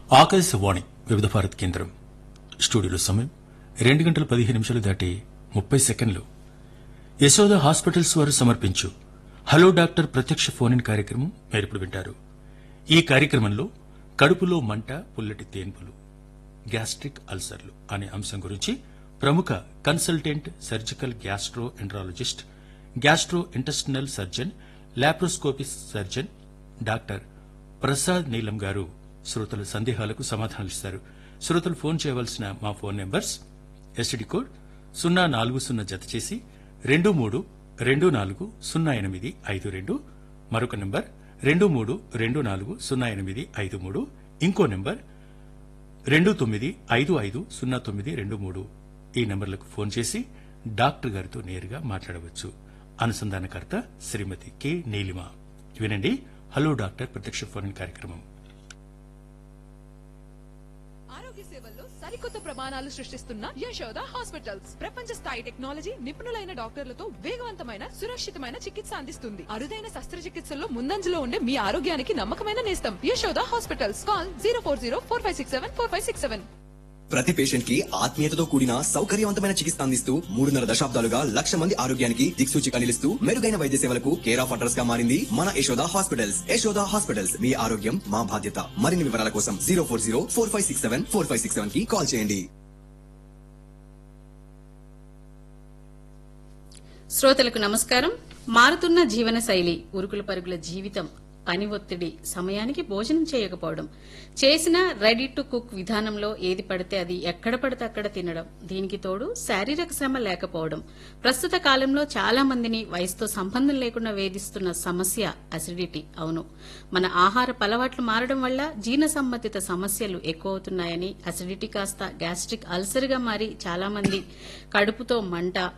ఆకాశవాణి వివిధ భారత్ కేంద్రం స్టూడియోలో సమయం రెండు గంటల పదిహేను నిమిషాలు దాటి ముప్పై సెకండ్లు యశోద హాస్పిటల్స్ వారు సమర్పించు హలో డాక్టర్ ప్రత్యక్ష ఫోన్ ఇన్ కార్యక్రమం మేరిప్పుడు వింటారు ఈ కార్యక్రమంలో కడుపులో మంట పుల్లటి తేన్పులు గ్యాస్ట్రిక్ అల్సర్లు అనే అంశం గురించి ప్రముఖ consultant surgical gastroenterologist gastrointestinal surgeon laparoscopist surgeon doctor Prasad Neelam garu శ్రోతల సందేహాలకు సమాధానాలిస్తారు శ్రోతలు ఫోన్ చేయవలసిన మా ఫోన్ నెంబర్స్ ఎస్టీడీ కోడ్ సున్నా నాలుగు సున్నా జత చేసి రెండు మూడు రెండు నాలుగు సున్నా ఎనిమిది ఐదు రెండు మరొక నెంబర్ రెండు మూడు రెండు నాలుగు సున్నా ఎనిమిది ఐదు మూడు ఇంకో నెంబర్ రెండు తొమ్మిది ఐదు ఐదు సున్నా తొమ్మిది రెండు మూడు ఈ నంబర్లకు ఫోన్ చేసి డాక్టర్ గారితో నేరుగా మాట్లాడవచ్చు అనుసంధానకర్త శ్రీమతి కె నీలిమ వినండి హలో డాక్టర్ ప్రత్యక్ష ఫోన్ ఇన్ కార్యక్రమం ఆరోగ్య సేవల్లో సరికొత్త ప్రమాణాలు సృష్టిస్తున్న యశోద హాస్పిటల్స్ ప్రపంచ స్థాయి టెక్నాలజీ నిపుణులైన డాక్టర్లతో వేగవంతమైన సురక్షితమైన చికిత్స అందిస్తుంది అరుదైన శస్త్రచికిత్సల్లో ముందంజలో ఉండే మీ ఆరోగ్యానికి నమ్మకమైన నేస్తం Yashoda hospitals call zero four zero four five six seven four five six seven ప్రతి పేషెంట్ కి ఆత్మీయతతో కూడిన సౌకర్యవంతమైన చికిత్స అందిస్తూ మూడున్నర దశాబ్దాలుగా లక్ష మంది ఆరోగ్యానికి దిక్సూచిగా నిలుస్తూ మెరుగైన వైద్య సేవలకు కేర్ ఆఫ్ అడ్రస్ గా మారింది మన యశోద హాస్పిటల్స్ యశోద హాస్పిటల్స్ మీ ఆరోగ్యం మా బాధ్యత మరిన్ని వివరాల కోసం zero four zero four five six seven four five six seven కి కాల్ చేయండి శ్రోతలకు నమస్కారం మారుతున్న జీవన శైలి ఉరుకుల పరుగుల జీవితం పని ఒత్తిడి సమయానికి భోజనం చేయకపోవడం చేసిన రెడీ టు కుక్ విధానంలో ఏది పడితే అది ఎక్కడ పడితే అక్కడ తినడం దీనికి తోడు శారీరక శ్రమ లేకపోవడం ప్రస్తుత కాలంలో చాలా మందిని వయసుతో సంబంధం లేకుండా వేధిస్తున్న సమస్య అసిడిటీ అవును మన ఆహార అలవాట్లు మారడం వల్ల జీర్ణ సంబంధిత సమస్యలు ఎక్కువ అవుతున్నాయని అసిడిటీ కాస్త గ్యాస్ట్రిక్ అల్సర్ గా మారి చాలా మంది కడుపుతో మంట